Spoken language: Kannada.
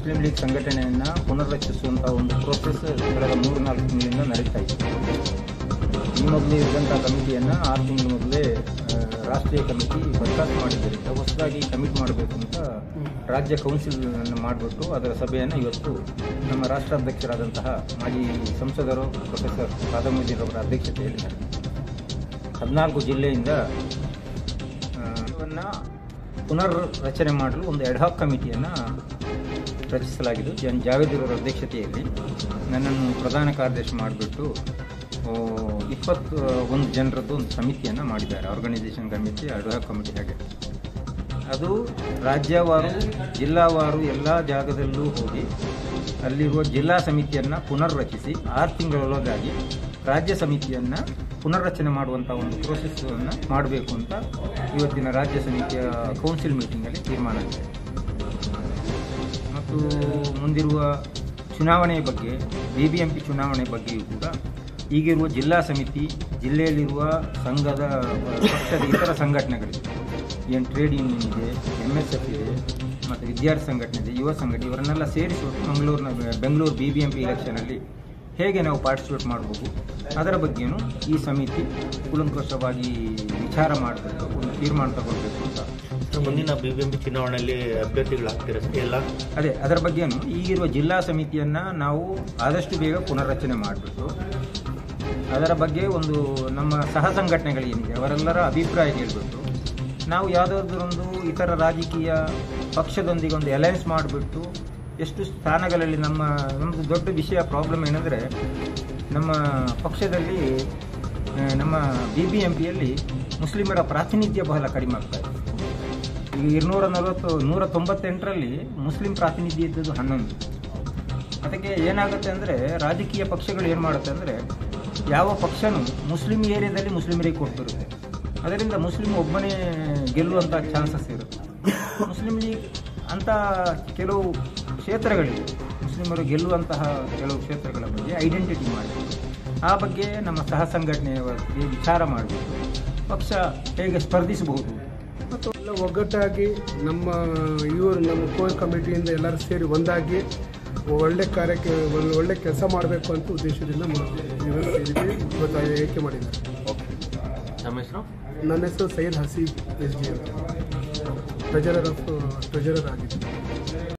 ಮುಸ್ಲಿಂ ಲೀಗ್ ಸಂಘಟನೆಯನ್ನು ಪುನರ್ರಚಿಸುವಂಥ ಒಂದು ಪ್ರೋಸೆಸ್ ಕಳೆದ ಮೂರು ನಾಲ್ಕು ತಿಂಗಳಿಂದ ನಡೀತಾ ಇತ್ತು ಈ ಮೊದಲೇ ಇದ್ದಂಥ ಕಮಿಟಿಯನ್ನು ಆರು ತಿಂಗಳ ಮೊದಲೇ ಆ, ರಾಷ್ಟ್ರೀಯ ಕಮಿಟಿ ಬರ್ಖಾಸ್ತು ಮಾಡಿದ್ದರಿಂದ ಹೊಸದಾಗಿ ಕಮಿಟ್ ಮಾಡಬೇಕು ಅಂತ ರಾಜ್ಯ ಕೌನ್ಸಿಲ್ ಅನ್ನು ಮಾಡಿಬಿಟ್ಟು ಅದರ ಸಭೆಯನ್ನು ಇವತ್ತು ನಮ್ಮ ರಾಷ್ಟ್ರಾಧ್ಯಕ್ಷರಾದಂತಹ ಮಾಜಿ ಸಂಸದರು ಪ್ರೊಫೆಸರ್ ಖಾದಮುದ್ದೀನ್ ಅವರ ಅಧ್ಯಕ್ಷತೆಯಲ್ಲಿ ನಡೆಯಿತು. ಹದಿನಾಲ್ಕು ಜಿಲ್ಲೆಯಿಂದ ಆ, ಇವನ್ನ ಪುನರ್ ರಚನೆ ಮಾಡಲು ಒಂದು ಎಡ್ಹಾಕ್ ಕಮಿಟಿಯನ್ನು ರಚಿಸಲಾಗಿದ್ದು ಜನ್ ಜಾವೇದ್ ಅವರ ಅಧ್ಯಕ್ಷತೆಯಲ್ಲಿ ನನ್ನನ್ನು ಪ್ರಧಾನ ಕಾರ್ಯದರ್ಶಿ ಮಾಡಿಬಿಟ್ಟು ಇಪ್ಪತ್ತು ಒಂದು ಜನರದ್ದು ಒಂದು ಸಮಿತಿಯನ್ನು ಮಾಡಿದ್ದಾರೆ ಆರ್ಗನೈಸೇಷನ್ ಕಮಿಟಿ ಅಡ್ಹಾಕ್ ಕಮಿಟಿ ಹಾಗೆ ಅದು ರಾಜ್ಯವಾರು ಜಿಲ್ಲಾವಾರು ಎಲ್ಲ ಜಾಗದಲ್ಲೂ ಹೋಗಿ ಅಲ್ಲಿರುವ ಜಿಲ್ಲಾ ಸಮಿತಿಯನ್ನು ಪುನರ್ ರಚಿಸಿ ಆರು ತಿಂಗಳೊಳಗಾಗಿ ರಾಜ್ಯ ಸಮಿತಿಯನ್ನು ಪುನರ್ರಚನೆ ಮಾಡುವಂಥ ಒಂದು ಪ್ರೋಸೆಸ್ಸನ್ನು ಮಾಡಬೇಕು ಅಂತ ಇವತ್ತಿನ ರಾಜ್ಯ ಸಮಿತಿಯ ಕೌನ್ಸಿಲ್ ಮೀಟಿಂಗಲ್ಲಿ ತೀರ್ಮಾನ ಆಗಿದೆ ಮತ್ತು ಮುಂದಿರುವ ಚುನಾವಣೆಯ ಬಗ್ಗೆ ಬಿ ಬಿ ಎಂ ಪಿ ಚುನಾವಣೆ ಬಗ್ಗೆಯೂ ಕೂಡ ಈಗಿರುವ ಜಿಲ್ಲಾ ಸಮಿತಿ ಜಿಲ್ಲೆಯಲ್ಲಿರುವ ಸಂಘದ ಪಕ್ಷದ ಇತರ ಸಂಘಟನೆಗಳಿವೆ ಏನು ಟ್ರೇಡ್ ಯೂನಿಯನ್ ಇದೆ ಎಮ್ ಎಸ್ ಎಫ್ ಇದೆ ಮತ್ತು ವಿದ್ಯಾರ್ಥಿ ಸಂಘಟನೆ ಇದೆ ಯುವ ಸಂಘಟನೆ ಇವರನ್ನೆಲ್ಲ ಸೇರಿಸಿಬಿಟ್ಟು ಮಂಗಳೂರಿನ Bengaluru B B M P ಇಲೆಕ್ಷನಲ್ಲಿ ಹೇಗೆ ನಾವು ಪಾರ್ಟಿಸಿಪೇಟ್ ಮಾಡಬಹುದು ಅದರ ಬಗ್ಗೆಯೂ ಈ ಸಮಿತಿ ಕೂಲಂಕಷವಾಗಿ ವಿಚಾರ ಮಾಡಬೇಕು ಒಂದು ತೀರ್ಮಾನ ತಗೊಳ್ಬೇಕು ಅಂತ ಮುಂದಿನ ಬಿಬಿಎಂಪಿ ಚುನಾವಣೆಯಲ್ಲಿ ಅಭ್ಯರ್ಥಿಗಳಾಗ್ತೀರಾ ಎಲ್ಲ ಅದೇ ಅದರ ಬಗ್ಗೆನೂ ಈಗಿರುವ ಜಿಲ್ಲಾ ಸಮಿತಿಯನ್ನು ನಾವು ಆದಷ್ಟು ಬೇಗ ಪುನರ್ರಚನೆ ಮಾಡಿಬಿಟ್ಟು ಅದರ ಬಗ್ಗೆ ಒಂದು ನಮ್ಮ ಸಹ ಸಂಘಟನೆಗಳೇನಿದೆ ಅವರೆಲ್ಲರ ಅಭಿಪ್ರಾಯ ಕೇಳಿಬಿಟ್ಟು ನಾವು ಯಾವುದಾದ್ರೊಂದು ಇತರ ರಾಜಕೀಯ ಪಕ್ಷದೊಂದಿಗೆ ಒಂದು ಅಲಯನ್ಸ್ ಮಾಡಿಬಿಟ್ಟು ಎಷ್ಟು ಸ್ಥಾನಗಳಲ್ಲಿ ನಮ್ಮ ನಮ್ಮದು ದೊಡ್ಡ ವಿಷಯ ಪ್ರಾಬ್ಲಮ್ ಏನಂದರೆ ನಮ್ಮ ಪಕ್ಷದಲ್ಲಿ ಆ, ನಮ್ಮ ಬಿ ಬಿ ಎಂ ಪಿಯಲ್ಲಿ ಮುಸ್ಲಿಮರ ಪ್ರಾತಿನಿಧ್ಯ ಬಹಳ ಕಡಿಮೆ ಆಗ್ತಾ ಇದೆ ಈಗ ഇരുന്നೂರ ನಲವತ್ತು ನೂರ ತೊಂಬತ್ತೆಂಟರಲ್ಲಿ ಮುಸ್ಲಿಂ ಪ್ರಾತಿನಿಧ್ಯ ಇದ್ದದ್ದು ಹನ್ನೊಂದು ಅದಕ್ಕೆ ಏನಾಗುತ್ತೆ ಅಂದರೆ ರಾಜಕೀಯ ಪಕ್ಷಗಳು ಏನು ಮಾಡುತ್ತೆ ಅಂದರೆ ಯಾವ ಪಕ್ಷನೂ ಮುಸ್ಲಿಂ ಏರಿಯಾದಲ್ಲಿ ಮುಸ್ಲಿಮರಿಗೆ ಕೊಡ್ತಿರುತ್ತೆ ಅದರಿಂದ ಮುಸ್ಲಿಂ ಒಬ್ಬನೇ ಗೆಲ್ಲುವಂಥ ಚಾನ್ಸಸ್ ಇರುತ್ತೆ ಮುಸ್ಲಿಂ ಲೀಗ್ ಅಂತ ಕೆಲವು ಕ್ಷೇತ್ರಗಳಿವೆ ಮುಸ್ಲಿಮರು ಗೆಲ್ಲುವಂತಹ ಕೆಲವು ಕ್ಷೇತ್ರಗಳ ಬಗ್ಗೆ ಐಡೆಂಟಿಟಿ ಮಾಡಬೇಕು ಆ ಬಗ್ಗೆ ನಮ್ಮ ಸಹ ಸಂಘಟನೆಯ ಬಗ್ಗೆ ವಿಚಾರ ಮಾಡಬೇಕು ಪಕ್ಷ ಹೇಗೆ ಸ್ಪರ್ಧಿಸಬಹುದು ಮತ್ತು ಎಲ್ಲ ಒಗ್ಗಟ್ಟಾಗಿ ನಮ್ಮ ಇವರು ನಮ್ಮ ಕೋರ್ ಕಮಿಟಿಯಿಂದ ಎಲ್ಲರೂ ಸೇರಿ ಒಂದಾಗಿ ಒಳ್ಳೆ ಕಾರ್ಯಕ್ಕೆ ಒಂದು ಒಳ್ಳೆ ಕೆಲಸ ಮಾಡಬೇಕು ಅಂತ ಉದ್ದೇಶದಿಂದ ಮ- ಇವರು ಸೇರಿದ್ವಿ ಇವತ್ತು ಆಯ್ಕೆ ಮಾಡಿದ್ದಾರೆ ನಮ್ಮ ಹೆಸರು ನನ್ನ ಹೆಸರು ಸೈಯದ್ ಹಸೀಬ್ ಎಸ್ ಡಿ ಅಂತ ಟ್ರೆಜರರ್ ಆಫ್ ಟ್ರೆಜರರ್ ಆಗಿದ್ದು